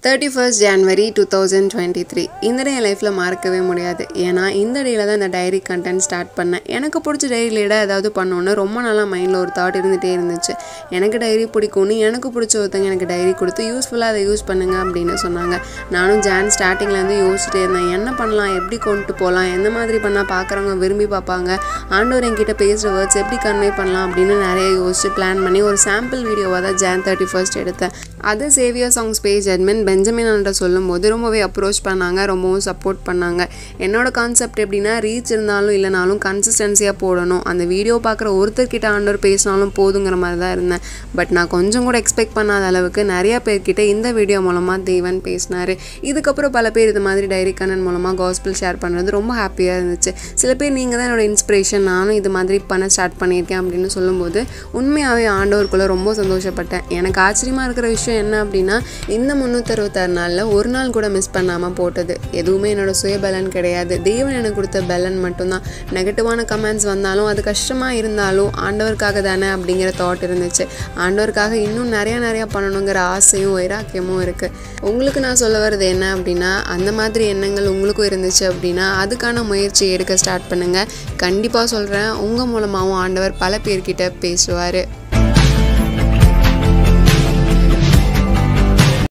thirty first January two thousand twenty three இந்த day என் லைஃப்பில் மறக்கவே முடியாது ஏன்னா இந்த டேயில் தான் இந்த டைரி கண்டென்ட் ஸ்டார்ட் பண்ணேன் எனக்கு பிடிச்ச டைரியில ஏதாவது பண்ணணுன்னு ரொம்ப நாளாக மைண்டில் ஒரு தாட் இருந்துகிட்டே இருந்துச்சு எனக்கு டைரி பிடிக்கும்னு எனக்கு பிடிச்ச ஒருத்தங்க எனக்கு டைரி கொடுத்து யூஸ்ஃபுல்லாக அதை யூஸ் பண்ணுங்க அப்படின்னு சொன்னாங்க நானும் ஜான் ஸ்டார்டிங்லேருந்து யோசிச்சுட்டே இருந்தேன் என்ன பண்ணலாம் எப்படி கொண்டு போகலாம் எந்த மாதிரி பண்ணால் பார்க்குறவங்க விரும்பி பார்ப்பாங்க ஆண்டவர் என்கிட்ட பேசுகிற வேர்ட்ஸ் எப்படி கன்வே பண்ணலாம் அப்படின்னு நிறைய யோசிச்சு பிளான் பண்ணி ஒரு சாம்பிள் வீடியோவாக தான் ஜான் தேர்ட்டி ஃபர்ஸ்ட் எடுத்தேன் அது Xavier songs page admin Benjamin என்ற சொல்லும்போது ரொம்பவே அப்ரோச் பண்ணாங்க ரொம்பவும் சப்போர்ட் பண்ணாங்க என்னோட கான்செப்ட் எப்படின்னா ரீச் இருந்தாலும் இல்லைனாலும் கன்சிஸ்டன்சியாக போடணும் அந்த வீடியோ பார்க்குற ஒருத்தர்கிட்ட ஆண்டவர் பேசினாலும் போதுங்கிற மாதிரி தான் இருந்தேன் பட் நான் கொஞ்சம் கூட எக்ஸ்பெக்ட் பண்ணாத அளவுக்கு நிறைய பேர்கிட்ட இந்த வீடியோ மூலமாக தேவன் பேசினார் இதுக்கப்புறம் பல பேர் இது மாதிரி டைரி கண்ணன் மூலமாக காஸ்பிள் ஷேர் பண்ணுறது ரொம்ப ஹாப்பியாக இருந்துச்சு சில பேர் நீங்கள் தான் என்னோட இன்ஸ்பிரேஷன் நானும் இது மாதிரி பண்ண ஸ்டார்ட் பண்ணியிருக்கேன் அப்படின்னு சொல்லும்போது உண்மையாகவே ஆண்டவருக்குள்ளே ரொம்ப சந்தோஷப்பட்டேன் எனக்கு ஆச்சரியமாக இருக்கிற விஷயம் என்ன அப்படின்னா இந்த முந்நூற்றறுபத்தாறு நாளில் ஒரு நாள் கூட மிஸ் பண்ணாமல் போட்டது எதுவுமே என்னோட சுய பலன் கிடையாது தேவன் எனக்கு கொடுத்த பலன் மட்டும்தான் நெகட்டிவான கமெண்ட்ஸ் வந்தாலும் அது கஷ்டமாக இருந்தாலும் ஆண்டவருக்காக தானே அப்படிங்கிற தாட் இருந்துச்சு ஆண்டவருக்காக இன்னும் நிறையா நிறையா பண்ணணுங்கிற ஆசையும் வைராக்கியமும் இருக்குது உங்களுக்கு நான் சொல்ல வர்றது என்ன அப்படின்னா அந்த மாதிரி எண்ணங்கள் உங்களுக்கும் இருந்துச்சு அப்படின்னா அதுக்கான முயற்சி எடுக்க ஸ்டார்ட் பண்ணுங்கள் கண்டிப்பாக சொல்கிறேன் உங்கள் மூலமாகவும் ஆண்டவர் பல பேர்கிட்ட பேசுவார்